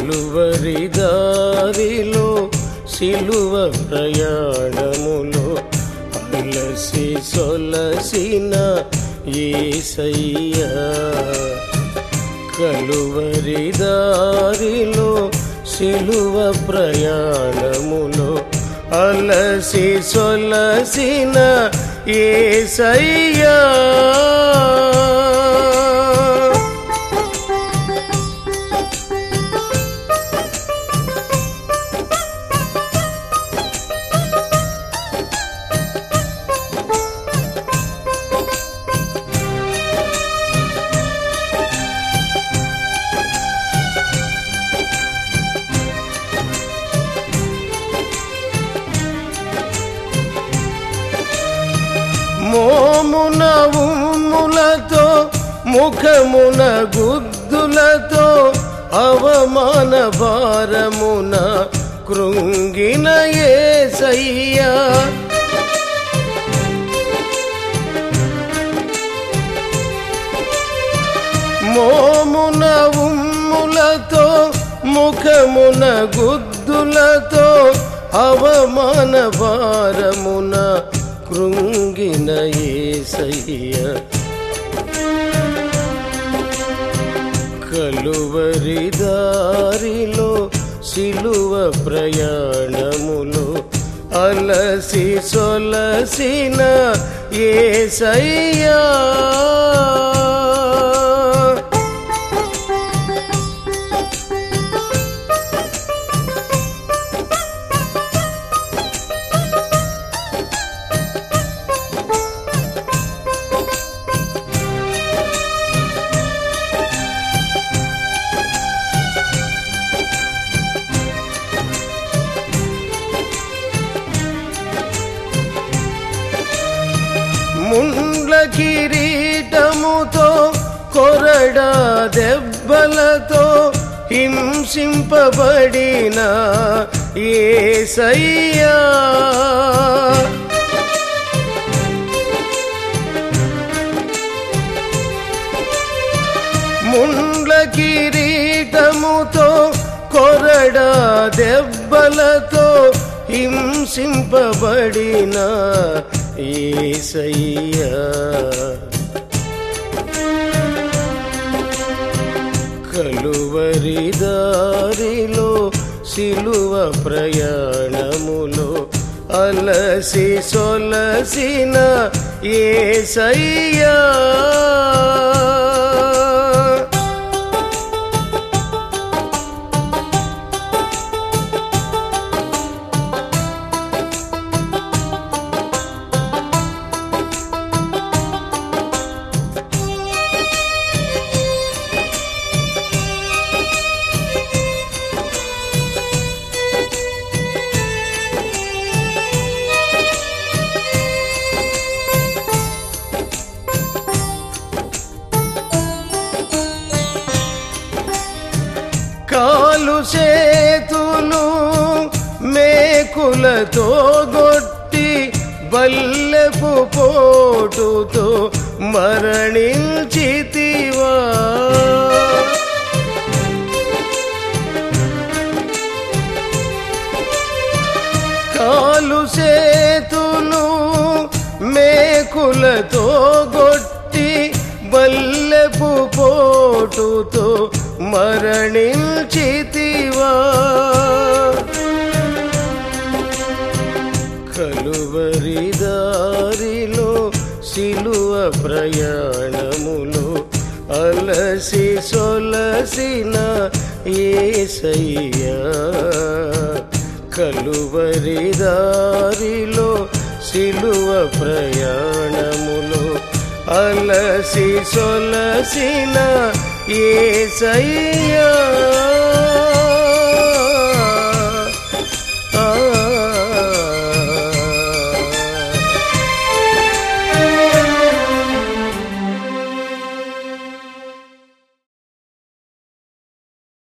కలువరి దారిలో సిలువ ప్రయాణములో అలసి సొలసిన ఏసయ్యా కలువరి దారిలో సిలువ ప్రయాణములో అలసి సొలసిన ఏసయ్యా మోమున ఉమ్ములతో ముఖమున గుద్దులతో అవమాన భారమున కృంగిన ఏసయ్యా మోమున ఉమ్ములతో ముఖమున గుద్దులతో అవమాన భారమున కృంగిన ఏసయ్య కలువరి దారిలో సిలువ ప్రయాణములో అలసి సొలసిన ఏసయ్యా ముండ్ల కిరీటముతో కొరడా దెబ్బలతో హింసింపబడిన ఏసయ్యా ముండ్ల కిరీటముతో కొరడా దెబ్బలతో హింసింపబడిన ఏసయ్యా కలువరి దారిలో సిలువ ప్రయాణములో అలసి సొలసిన ఏసయ్యా కాలు చేతులు మేకులతో గొట్టి బల్లెపు పోటుతో మరణించితివా కాలు చేతులు మేకులతో గొట్టి బల్లెపు పోటుతో మరణించితివా కలువరి దారిలో సిలువ ప్రయాణములో అలసి సొలసిన ఏసయ్యా కలువరి దారిలో సిలువ ప్రయాణములో అలసి సొలసిన ఏసయ్యా